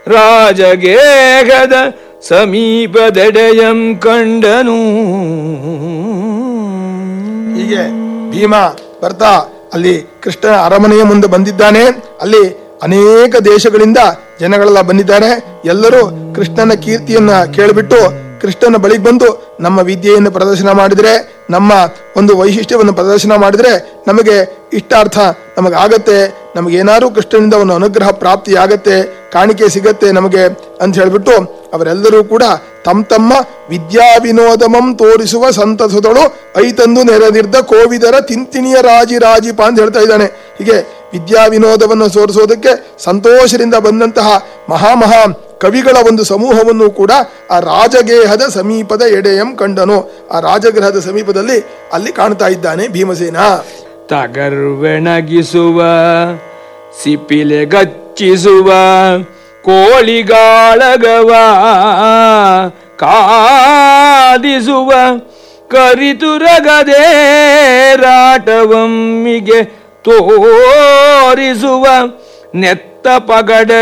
ರಾಜಗೇಹದ ಸಮೀಪದೆಡೆಯಂ ಕಂಡನು ಹೀಗೆ ಭೀಮ ಬರ್ತಾ ಅಲ್ಲಿ ಕೃಷ್ಣನ ಅರಮನೆಯ ಮುಂದೆ ಬಂದಿದ್ದಾನೆ ಅಲ್ಲಿ ಅನೇಕ ದೇಶಗಳಿಂದ ಜನಗಳೆಲ್ಲ ಬಂದಿದ್ದಾರೆ ಎಲ್ಲರೂ ಕೃಷ್ಣನ ಕೀರ್ತಿಯನ್ನ ಕೇಳಿಬಿಟ್ಟು ಕೃಷ್ಣನ ಬಳಿಗೆ ಬಂದು ನಮ್ಮ ವಿದ್ಯೆಯನ್ನು ಪ್ರದರ್ಶನ ಮಾಡಿದ್ರೆ ನಮ್ಮ ಒಂದು ವೈಶಿಷ್ಟ್ಯವನ್ನು ಪ್ರದರ್ಶನ ಮಾಡಿದ್ರೆ ನಮಗೆ ಇಷ್ಟಾರ್ಥ ನಮಗೆ ಆಗತ್ತೆ ನಮಗೆ ಏನಾದ್ರು ಕೃಷ್ಣನಿಂದ ಒಂದು ಅನುಗ್ರಹ ಪ್ರಾಪ್ತಿ ಆಗತ್ತೆ ಕಾಣಿಕೆ ಸಿಗತ್ತೆ ನಮಗೆ ಅಂತ ಹೇಳ್ಬಿಟ್ಟು ಅವರೆಲ್ಲರೂ ಕೂಡ ತಮ್ಮ ತಮ್ಮ ವಿದ್ಯಾ ವಿನೋದಮಂ ತೋರಿಸುವ ಸಂತಸದಳು ಐತಂದು ನೆರೆದಿದ್ದ ಕೋವಿದರ ತಿಂತಿಣಿಯ ರಾಜಿ ರಾಜಿಪ ಅಂತ ಹೇಳ್ತಾ ಇದ್ದಾನೆ ಹೀಗೆ ವಿದ್ಯಾ ವಿನೋದವನ್ನು ತೋರಿಸೋದಕ್ಕೆ ಸಂತೋಷದಿಂದ ಬಂದಂತಹ ಮಹಾಮಹಾ ಕವಿಗಳ ಒಂದು ಸಮೂಹವನ್ನು ಕೂಡ ಆ ರಾಜಗೇಹದ ಸಮೀಪದ ಎಡೆಯಂ ಕಂಡನು ಆ ರಾಜಗೃಹದ ಸಮೀಪದಲ್ಲಿ ಅಲ್ಲಿ ಕಾಣ್ತಾ ಇದ್ದಾನೆ ಭೀಮಸೇನ ತಗರ್ವೆಣಗಿಸುವ ಸಿಪಿಲೆ ಗಚ್ಚಿಸುವ ಕೋಳಿಗಾಳಗವ ಕಾದಿಸುವ ಕರಿತುರಗದೆ ರಾಟವಮ್ಮಿಗೆ ತೋರಿಸುವ ನೆತ್ತ ಪಗಡ